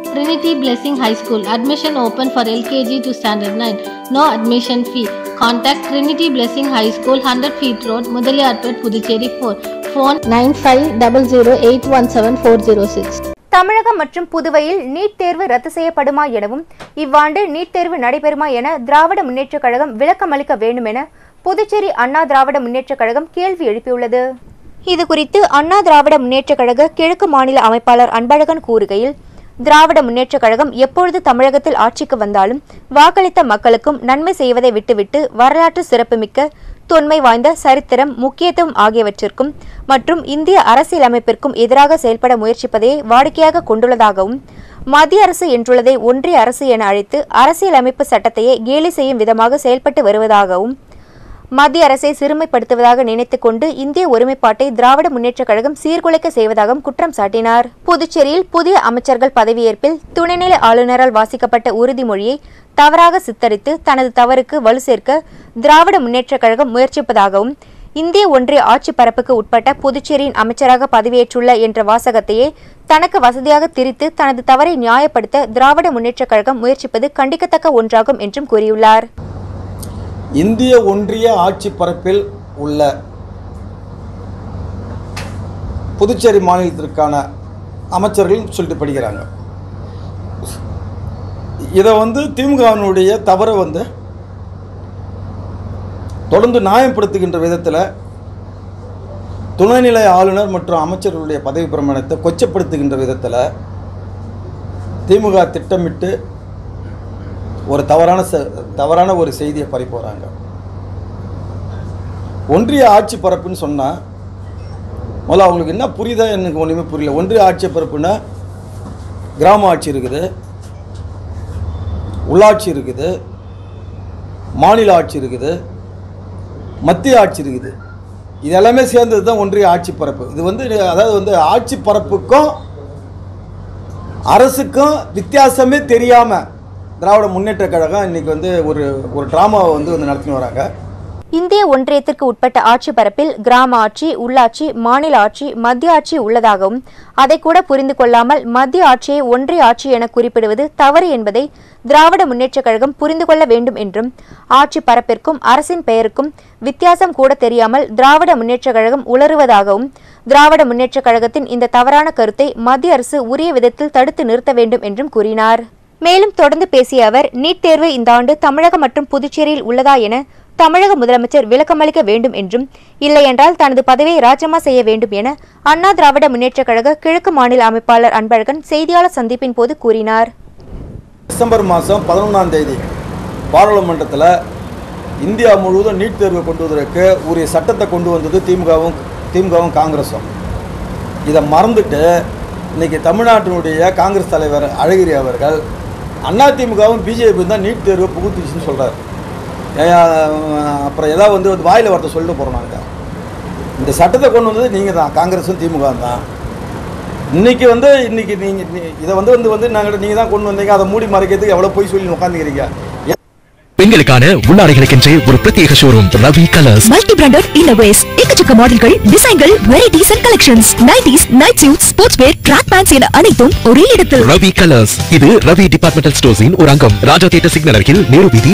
Trinity Blessing High School. Admission open for LKG to Standard 9. No admission fee. Contact Trinity Blessing High School, 100 feet road, Mudaliarpet, Puducherry 4. Phone 9500817406. தமிழகம் மற்றும் புதுவையில் NEET தேர்வு ரத்து செய்யப்படுமா எனவும் இவ்வாண்டு NEET தேர்வு நடைபெறுமா என திராவிட முன்னேற்றக் கழகம் விளக்கமளிக்க வேண்டும் என புதுச்சேரி அண்ணா திராவிட முன்னேற்றக் கழகம் கேள்வி எழுப்பியுள்ளது இது குறித்து அண்ணா திராவிட முன்னேற்றக் கழக கிழக்கு மாநில அமைப்பாளர் அன்பழகன் கூறுகையில் திராவிட முன்னேற்றக் கழகம் எப்பொழுது தமிழகத்தில் ஆட்சிக்கு வந்தாலும் வாக்களித்த மக்களுக்கும் நன்மை செய்வதை விட்டுவிட்டு வரலாற்று சிறப்புமிக்க தொன்மை வாய்ந்த சரித்திரம் முக்கியத்துவம் ஆகியவற்றிற்கும் மற்றும் இந்திய அரசியலமைப்பிற்கும் எதிராக செயல்பட முயற்சிப்பதையே வாடிக்கையாக கொண்டுள்ளதாகவும் மத்திய அரசு என்றுள்ளதை ஒன்றிய அரசு என அழைத்து அரசியலமைப்பு சட்டத்தையே கேலி செய்யும் விதமாக செயல்பட்டு வருவதாகவும் மத்திய அரசை சிறுமைப்படுத்துவதாக நினைத்துக் கொண்டு இந்திய ஒருமைப்பாட்டை திராவிட முன்னேற்றக் கழகம் சீர்குலைக்க செய்வதாகவும் குற்றம் சாட்டினார் புதுச்சேரியில் புதிய அமைச்சர்கள் பதவியேற்பில் துணைநிலை ஆளுநரால் வாசிக்கப்பட்ட உறுதிமொழியை தவறாக சித்தரித்து தனது தவறுக்கு வலு சேர்க்க திராவிட முன்னேற்றக் கழகம் முயற்சிப்பதாகவும் இந்திய ஒன்றிய ஆட்சி பரப்புக்கு உட்பட்ட புதுச்சேரியின் அமைச்சராக பதவியேற்றுள்ள என்ற வாசகத்தையே தனக்கு வசதியாக திரித்து தனது தவறை நியாயப்படுத்த திராவிட முன்னேற்றக் கழகம் முயற்சிப்பது கண்டிக்கத்தக்க ஒன்றாகும் என்றும் கூறியுள்ளார் இந்திய ஒன்றிய ஆட்சி பரப்பில் உள்ள புதுச்சேரி மாநிலத்திற்கான அமைச்சர்கள் சொல்லிட்டு படிக்கிறாங்க இதை வந்து திமுகவினுடைய தவறை வந்து தொடர்ந்து நியாயப்படுத்துகின்ற விதத்தில் துணைநிலை ஆளுநர் மற்றும் அமைச்சர்களுடைய பதவி பிரமாணத்தை கொச்சப்படுத்துகின்ற விதத்தில் திமுக திட்டமிட்டு ஒரு தவறான ச- தவறான ஒரு செய்தியை பரப்பி வராங்க ஒன்றிய ஆட்சி பரப்புன்னு சொன்னால் முதல்ல அவங்களுக்கு என்ன புரியுதா எனக்கு ஒன்றுமே புரியல ஒன்றிய ஆட்சி பரப்புன்னா கிராம ஆட்சி இருக்குது உள்ளாட்சி இருக்குது மாநில ஆட்சி இருக்குது மத்திய ஆட்சி இருக்குது இது எல்லாமே சேர்ந்தது தான் ஒன்றிய ஆட்சி பரப்பு இது வந்து அதாவது வந்து ஆட்சி பரப்புக்கும் அரசுக்கும் வித்தியாசமே தெரியாமல் திராவிட முன்னேற்ற கழகம் இன்னைக்கு வந்து ஒரு ஒரு ட்ராமாவை வந்து வந்து நடத்தின்னு வராங்க இந்திய ஒன்றியத்திற்கு உட்பட்ட ஆட்சி பரப்பில் கிராம ஆட்சி உள்ளாட்சி மாநில ஆட்சி மத்திய ஆட்சி உள்ளதாகவும் அதை கூட புரிந்து கொள்ளாமல் மத்திய ஆட்சியை ஒன்றிய ஆட்சி என குறிப்பிடுவது தவறு என்பதை திராவிட முன்னேற்றக் கழகம் புரிந்து கொள்ள வேண்டும் என்றும் ஆட்சி பரப்பிற்கும் அரசின் பெயருக்கும் வித்தியாசம் கூட தெரியாமல் திராவிட முன்னேற்றக் கழகம் உளறுவதாகவும் திராவிட முன்னேற்றக் கழகத்தின் இந்த தவறான கருத்தை மத்திய அரசு உரிய விதத்தில் தடுத்து நிறுத்த வேண்டும் என்றும் கூறினார் மேலும் தொடர்ந்து பேசிய அவர் நீட் தேர்வு இந்த ஆண்டு தமிழகம் மற்றும் புதுச்சேரியில் உள்ளதா என தமிழக முதலமைச்சர் விளக்கமளிக்க வேண்டும் என்றும் இல்லையென்றால் தனது பதவியை ராஜினாமா செய்ய வேண்டும் என அண்ணா திராவிட முன்னேற்றக் கழக கிழக்கு மாநில அமைப்பாளர் அன்பழகன் செய்தியாளர் சந்திப்பின் போது கூறினார் டிசம்பர் மாதம் பதினொன்றாம் தேதி பாராளுமன்றத்தில் இந்தியா முழுவதும் நீட் தேர்வை கொண்டு வருவதற்கு உரிய சட்டத்தை கொண்டு வந்தது திமுகவும் திமுகவும் காங்கிரஸும் இதை மறந்துட்டு இன்னைக்கு தமிழ்நாட்டினுடைய காங்கிரஸ் தலைவர் அழகிரி அவர்கள் அதிமுகவும் பிஜேபி தான் நீட் தேர்வை புகுத்துச்சுன்னு சொல்கிறார் அப்புறம் ஏதாவது வந்து வந்து வாயில் வார்த்தை சொல்லிட்டு போகிறோம் நாங்கள் இந்த சட்டத்தை கொண்டு வந்தது நீங்கள் தான் காங்கிரஸும் திமுக தான் இன்னைக்கு வந்து இன்னைக்கு நீங்கள் இதை வந்து வந்து வந்து நாங்கள் நீங்கள் தான் கொண்டு வந்தீங்க அதை மூடி மறைக்கிறதுக்கு எவ்வளோ போய் சொல்லி உட்காந்துக்கிறீங்க பெண்களுக்கான உள்ளாடைகளுக்கென்றே ஒரு பிரத்யேக showroom Ravi colours multi branded இன்னோவேஸ் எக்கச்சக்க மாடல்கள் டிசைன்கள் varieties and collections nighties night suit sports wear track pants என அனைத்தும் ஒரே இடத்தில் ரவி கலர்ஸ் இது ரவி டிபார்ட்மெண்டல் ஸ்டோர்ஸின் ஒரு அங்கம் ராஜா தியேட்டர் சிக்னல் அருகில் நேரு வீதி